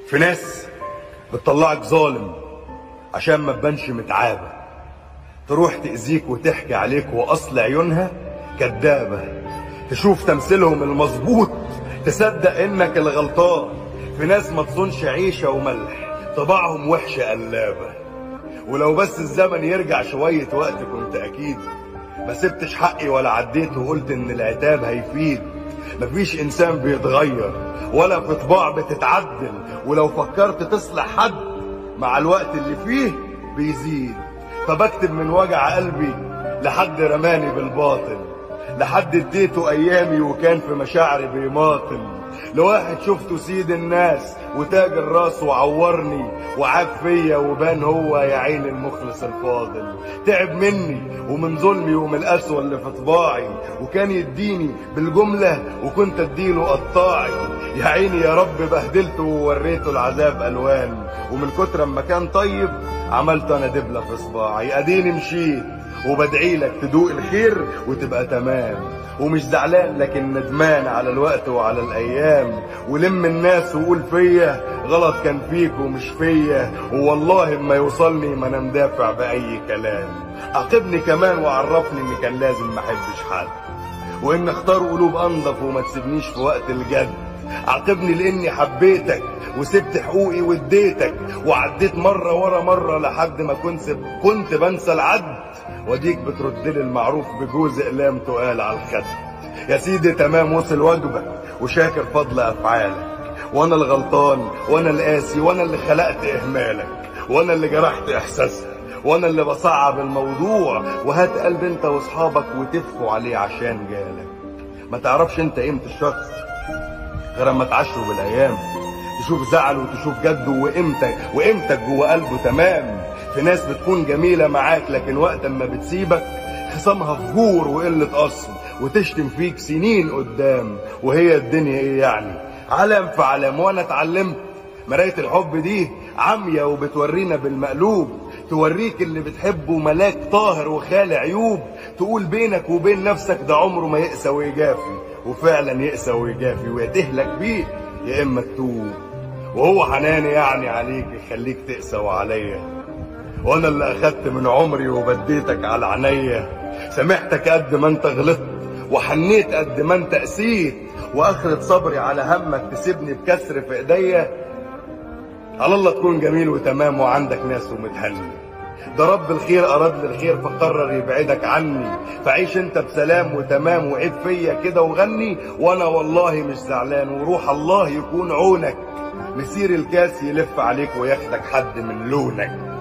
في ناس بتطلعك ظالم عشان ما تبانش متعابة تروح تأذيك وتحكي عليك وأصل عيونها كدابة تشوف تمثيلهم المظبوط تصدق إنك الغلطان في ناس ما تصونش عيشة وملح طباعهم وحشة قلابة ولو بس الزمن يرجع شوية وقت كنت أكيد ما سبتش حقي ولا عديت وقلت إن العتاب هيفيد مفيش إنسان بيتغير ولا في طباع بتتعدل ولو فكرت تصلح حد مع الوقت اللي فيه بيزيد فبكتب من وجع قلبي لحد رماني بالباطل لحد اديته ايامي وكان في مشاعري بيماطل لواحد شفته سيد الناس وتاج الراس وعورني وعاب فيا وبان هو يا عين المخلص الفاضل تعب مني ومن ظلمي ومن القسوة اللي في طباعي وكان يديني بالجملة وكنت اديله قطاعي يا عيني يا رب بهدلته ووريته العذاب الوان ومن كتر ما كان طيب عملت انا دبلة في صباعي اديني مشيت وبدعي لك تدوق الخير وتبقى تمام ومش زعلان لكن ندمان على الوقت وعلى الايام ولم الناس وقول فيا غلط كان فيك ومش فيا والله ما يوصلني ما انا مدافع باي كلام عاقبني كمان وعرفني ان كان لازم ما احبش حد وان اختار قلوب انضف وما تسيبنيش في وقت الجد عاقبني لاني حبيتك وسبت حقوقي واديتك وعديت مرة ورا مرة لحد ما كنت كنت بنسى العد وديك بترد لي المعروف بجوز اقلام تقال على الخد يا سيدي تمام وصل واجبك وشاكر فضل افعالك وانا الغلطان وانا القاسي وانا اللي خلقت اهمالك وانا اللي جرحت احساسها وانا اللي بصعب الموضوع وهات قلب انت واصحابك وتفقوا عليه عشان جالك ما تعرفش انت قيمة الشخص غير اما تعاشره بالايام تشوف زعله وتشوف جده وقيمتك وقيمتك جوه قلبه تمام في ناس بتكون جميلة معاك لكن وقت ما بتسيبك خصامها فجور وقلة أصل وتشتم فيك سنين قدام وهي الدنيا ايه يعني علم في علم وانا اتعلمت مراية الحب دي عمية وبتورينا بالمقلوب توريك اللي بتحبه ملاك طاهر وخالي عيوب تقول بينك وبين نفسك ده عمره ما يقسى ويجافي وفعلا يقسى ويجافي ويا تهلك بيه يا اما تتوب وهو حناني يعني عليك يخليك تقسى وعليا وانا اللي اخدت من عمري وبديتك على عينيا سامحتك قد ما انت غلطت وحنيت قد ما انت قسيت واخرة صبري على همك تسيبني بكسر في ايديا على الله تكون جميل وتمام وعندك ناس ومتهني ده رب الخير اراد لي الخير فقرر يبعدك عني فعيش انت بسلام وتمام وعيد فيا كده وغني وانا والله مش زعلان وروح الله يكون عونك مسير الكاس يلف عليك وياخدك حد من لونك